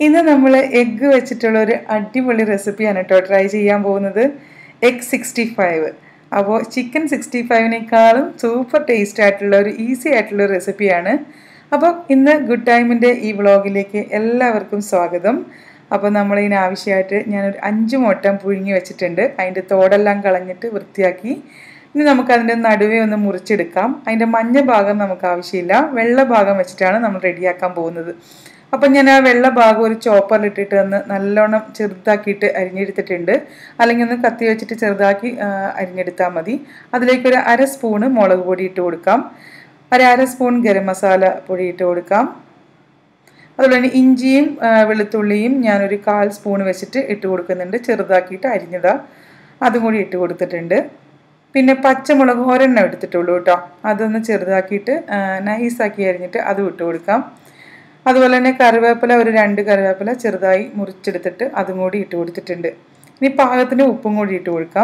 ഇന്ന് നമ്മൾ എഗ്ഗ് വെച്ചിട്ടുള്ള ഒരു അടിപൊളി റെസിപ്പിയാണ് കേട്ടോ ട്രൈ ചെയ്യാൻ പോകുന്നത് എഗ് സിക്സ്റ്റി ഫൈവ് അപ്പോൾ ചിക്കൻ സിക്സ്റ്റി ഫൈവിനേക്കാളും സൂപ്പർ ടേസ്റ്റ് ആയിട്ടുള്ള ഒരു ഈസി ആയിട്ടുള്ള ഒരു റെസിപ്പിയാണ് അപ്പോൾ ഇന്ന് ഗുഡ് ടൈമിൻ്റെ ഈ വ്ളോഗിലേക്ക് എല്ലാവർക്കും സ്വാഗതം അപ്പോൾ നമ്മളിതിന് ആവശ്യമായിട്ട് ഞാനൊരു അഞ്ച് മുട്ടം പുഴുങ്ങി വെച്ചിട്ടുണ്ട് അതിൻ്റെ തോടെല്ലാം കളഞ്ഞിട്ട് വൃത്തിയാക്കി ഇനി നമുക്ക് അതിൻ്റെ നടുവേ ഒന്ന് മുറിച്ചെടുക്കാം അതിൻ്റെ മഞ്ഞ ഭാഗം നമുക്ക് ആവശ്യമില്ല വെള്ള ഭാഗം വെച്ചിട്ടാണ് നമ്മൾ റെഡിയാക്കാൻ പോകുന്നത് അപ്പം ഞാൻ ആ വെള്ള ഭാഗം ഒരു ചോപ്പറിലിട്ടിട്ട് ഒന്ന് നല്ലോണം ചെറുതാക്കിയിട്ട് അരിഞ്ഞെടുത്തിട്ടുണ്ട് അല്ലെങ്കിൽ ഒന്ന് കത്തി വെച്ചിട്ട് ചെറുതാക്കി അരിഞ്ഞെടുത്താൽ മതി അതിലേക്കൊരു അര സ്പൂണ് മുളക് പൊടി ഇട്ട് കൊടുക്കാം ഒരു അര സ്പൂൺ ഗരം മസാല പൊടി ഇട്ട് കൊടുക്കാം അതുപോലെ തന്നെ ഇഞ്ചിയും വെളുത്തുള്ളിയും ഞാനൊരു കാൽ സ്പൂൺ വെച്ചിട്ട് ഇട്ട് കൊടുക്കുന്നുണ്ട് ചെറുതാക്കിയിട്ട് അരിഞ്ഞതാ അതും കൂടി ഇട്ട് കൊടുത്തിട്ടുണ്ട് പിന്നെ പച്ചമുളക് ഒരെണ്ണം എടുത്തിട്ടുള്ളൂ കേട്ടോ അതൊന്ന് ചെറുതാക്കിയിട്ട് നൈസാക്കി അരിഞ്ഞിട്ട് അതും ഇട്ട് കൊടുക്കാം അതുപോലെ തന്നെ കറിവേപ്പില ഒരു രണ്ട് കറിവേപ്പില ചെറുതായി മുറിച്ചെടുത്തിട്ട് അതും കൂടി ഇട്ട് കൊടുത്തിട്ടുണ്ട് ഇനി പാകത്തിന് ഉപ്പും കൂടി ഇട്ട് കൊടുക്കാം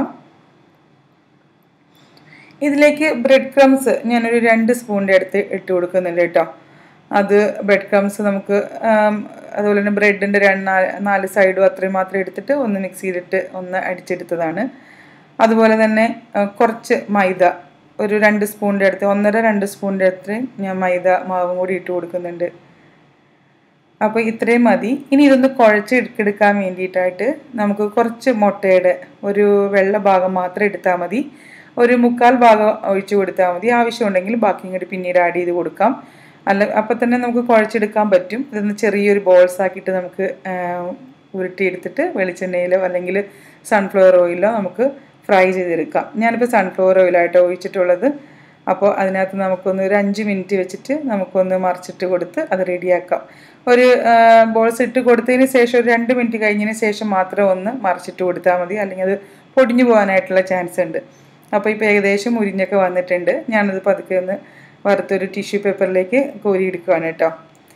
ഇതിലേക്ക് ബ്രെഡ് ക്രംസ് ഞാനൊരു രണ്ട് സ്പൂണിൻ്റെ അടുത്ത് ഇട്ട് കൊടുക്കുന്നുണ്ട് കേട്ടോ അത് ബ്രെഡ് ക്രംസ് നമുക്ക് അതുപോലെ തന്നെ ബ്രെഡിൻ്റെ രണ്ട് നാല് സൈഡും അത്രയും മാത്രം എടുത്തിട്ട് ഒന്ന് മിക്സിയിലിട്ട് ഒന്ന് അടിച്ചെടുത്തതാണ് അതുപോലെ തന്നെ കുറച്ച് മൈദ ഒരു രണ്ട് സ്പൂണിൻ്റെ അടുത്ത് ഒന്നര രണ്ട് സ്പൂണിൻ്റെ അടുത്ത് ഞാൻ മൈദ മാവും കൂടി ഇട്ട് കൊടുക്കുന്നുണ്ട് അപ്പോൾ ഇത്രയും മതി ഇനി ഇതൊന്ന് കുഴച്ച് എടുക്കാൻ വേണ്ടിയിട്ടായിട്ട് നമുക്ക് കുറച്ച് മുട്ടയുടെ ഒരു വെള്ള ഭാഗം മാത്രം എടുത്താൽ മതി ഒരു മുക്കാൽ ഭാഗം ഒഴിച്ച് കൊടുത്താൽ മതി ആവശ്യമുണ്ടെങ്കിൽ ബാക്കി ഇങ്ങോട്ട് പിന്നീട് ആഡ് ചെയ്ത് കൊടുക്കാം അല്ല അപ്പം തന്നെ നമുക്ക് കുഴച്ചെടുക്കാൻ പറ്റും ഇതൊന്ന് ചെറിയൊരു ബോൾസ് ആക്കിയിട്ട് നമുക്ക് ഉരുട്ടിയെടുത്തിട്ട് വെളിച്ചെണ്ണയിലോ അല്ലെങ്കിൽ സൺഫ്ലവർ ഓയിലോ നമുക്ക് ഫ്രൈ ചെയ്തെടുക്കാം ഞാനിപ്പോൾ സൺഫ്ലവർ ഓയിലായിട്ട് ഒഴിച്ചിട്ടുള്ളത് അപ്പോൾ അതിനകത്ത് നമുക്കൊന്ന് ഒരു അഞ്ച് മിനിറ്റ് വെച്ചിട്ട് നമുക്കൊന്ന് മറിച്ചിട്ട് കൊടുത്ത് അത് റെഡിയാക്കാം ഒരു ബോൾസ് ഇട്ട് കൊടുത്തതിന് ശേഷം ഒരു രണ്ട് മിനിറ്റ് കഴിഞ്ഞതിന് ശേഷം മാത്രം ഒന്ന് മറിച്ചിട്ട് കൊടുത്താൽ മതി അല്ലെങ്കിൽ അത് പൊടിഞ്ഞു പോകാനായിട്ടുള്ള ചാൻസ് ഉണ്ട് അപ്പോൾ ഇപ്പോൾ ഏകദേശം മുരിഞ്ഞൊക്കെ വന്നിട്ടുണ്ട് ഞാനത് പതുക്കെ ഒന്ന് വറുത്തൊരു ടിഷ്യൂ പേപ്പറിലേക്ക് കോരിയെടുക്കുകയാണ് കേട്ടോ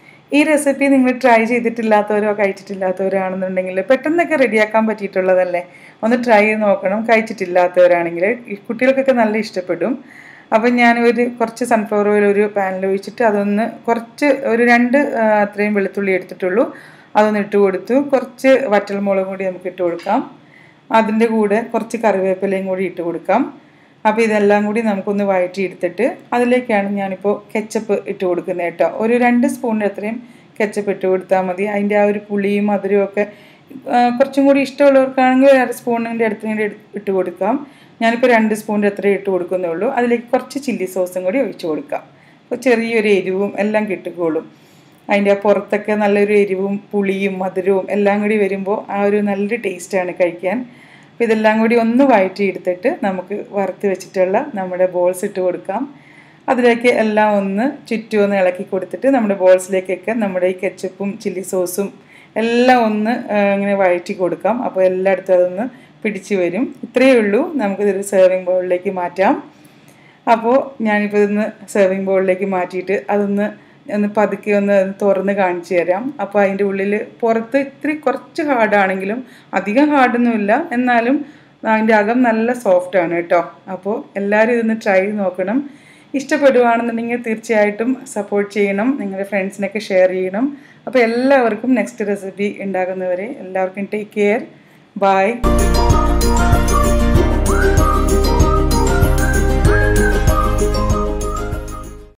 ഈ റെസിപ്പി നിങ്ങൾ ട്രൈ ചെയ്തിട്ടില്ലാത്തവരോ കഴിച്ചിട്ടില്ലാത്തവരോ ആണെന്നുണ്ടെങ്കിൽ പെട്ടെന്നൊക്കെ റെഡിയാക്കാൻ പറ്റിയിട്ടുള്ളതല്ലേ ഒന്ന് ട്രൈ ചെയ്ത് നോക്കണം കഴിച്ചിട്ടില്ലാത്തവരാണെങ്കിൽ കുട്ടികൾക്കൊക്കെ നല്ല ഇഷ്ടപ്പെടും അപ്പം ഞാൻ ഒരു കുറച്ച് സൺഫ്ലവർ ഓയിൽ ഒരു പാനിൽ ഒഴിച്ചിട്ട് അതൊന്ന് കുറച്ച് ഒരു രണ്ട് അത്രയും വെളുത്തുള്ളി എടുത്തിട്ടുള്ളൂ അതൊന്ന് ഇട്ട് കൊടുത്തു കുറച്ച് വറ്റൽമുളകും കൂടി നമുക്ക് ഇട്ട് കൊടുക്കാം അതിൻ്റെ കൂടെ കുറച്ച് കറിവേപ്പിലയും കൂടി ഇട്ട് കൊടുക്കാം അപ്പോൾ ഇതെല്ലാം കൂടി നമുക്കൊന്ന് വഴറ്റി എടുത്തിട്ട് അതിലേക്കാണ് ഞാനിപ്പോൾ കെച്ചപ്പ് ഇട്ട് കൊടുക്കുന്നത് കേട്ടോ ഒരു രണ്ട് സ്പൂണിൻ്റെ അത്രയും കെച്ചപ്പ് ഇട്ട് കൊടുത്താൽ മതി അതിൻ്റെ ആ ഒരു പുളിയും മധുരവും ഒക്കെ കുറച്ചും കൂടി ഇഷ്ടമുള്ളവർക്കാണെങ്കിൽ ഒരു അര സ്പൂണിൻ്റെ അടുത്ത് ഇട്ട് കൊടുക്കാം ഞാനിപ്പോൾ രണ്ട് സ്പൂണിൻ്റെ അത്രയും ഇട്ട് കൊടുക്കുന്നേ ഉള്ളൂ അതിലേക്ക് കുറച്ച് ചില്ലി സോസും കൂടി ഒഴിച്ച് കൊടുക്കാം അപ്പോൾ ചെറിയൊരു എരിവും എല്ലാം കിട്ടിക്കോളും അതിൻ്റെ പുറത്തൊക്കെ നല്ലൊരു എരിവും പുളിയും മധുരവും എല്ലാം കൂടി വരുമ്പോൾ ആ ഒരു നല്ലൊരു ടേസ്റ്റാണ് കഴിക്കാൻ അപ്പോൾ ഇതെല്ലാം കൂടി ഒന്ന് വഴറ്റി എടുത്തിട്ട് നമുക്ക് വറുത്ത് വെച്ചിട്ടുള്ള നമ്മുടെ ബോൾസ് ഇട്ട് കൊടുക്കാം അതിലേക്ക് എല്ലാം ഒന്ന് ചുറ്റും ഒന്ന് ഇളക്കി കൊടുത്തിട്ട് നമ്മുടെ ബോൾസിലേക്കൊക്കെ നമ്മുടെ ഈ കെച്ചപ്പും ചില്ലി സോസും എല്ലാം ഒന്ന് ഇങ്ങനെ വഴറ്റി കൊടുക്കാം അപ്പോൾ എല്ലായിടത്തും അതൊന്ന് പിടിച്ചു വരും ഇത്രയേ ഉള്ളൂ നമുക്കിതൊരു സെർവിങ് ബൗളിലേക്ക് മാറ്റാം അപ്പോൾ ഞാനിപ്പോൾ ഇതൊന്ന് സെർവിങ് ബൗളിലേക്ക് മാറ്റിയിട്ട് അതൊന്ന് ഒന്ന് പതുക്കെ ഒന്ന് തുറന്ന് കാണിച്ചു തരാം അപ്പോൾ അതിൻ്റെ ഉള്ളിൽ പുറത്ത് ഇത്തിരി കുറച്ച് ഹാർഡാണെങ്കിലും അധികം ഹാർഡൊന്നുമില്ല എന്നാലും അതിൻ്റെ അകം നല്ല സോഫ്റ്റാണ് കേട്ടോ അപ്പോൾ എല്ലാവരും ഇതൊന്ന് ട്രൈ ചെയ്ത് നോക്കണം ഇഷ്ടപ്പെടുകയാണെന്നുണ്ടെങ്കിൽ തീർച്ചയായിട്ടും സപ്പോർട്ട് ചെയ്യണം നിങ്ങളുടെ ഫ്രണ്ട്സിനൊക്കെ ഷെയർ ചെയ്യണം അപ്പോൾ എല്ലാവർക്കും നെക്സ്റ്റ് റെസിപ്പി ഉണ്ടാകുന്നവരെ എല്ലാവർക്കും ടേക്ക് കെയർ ബൈ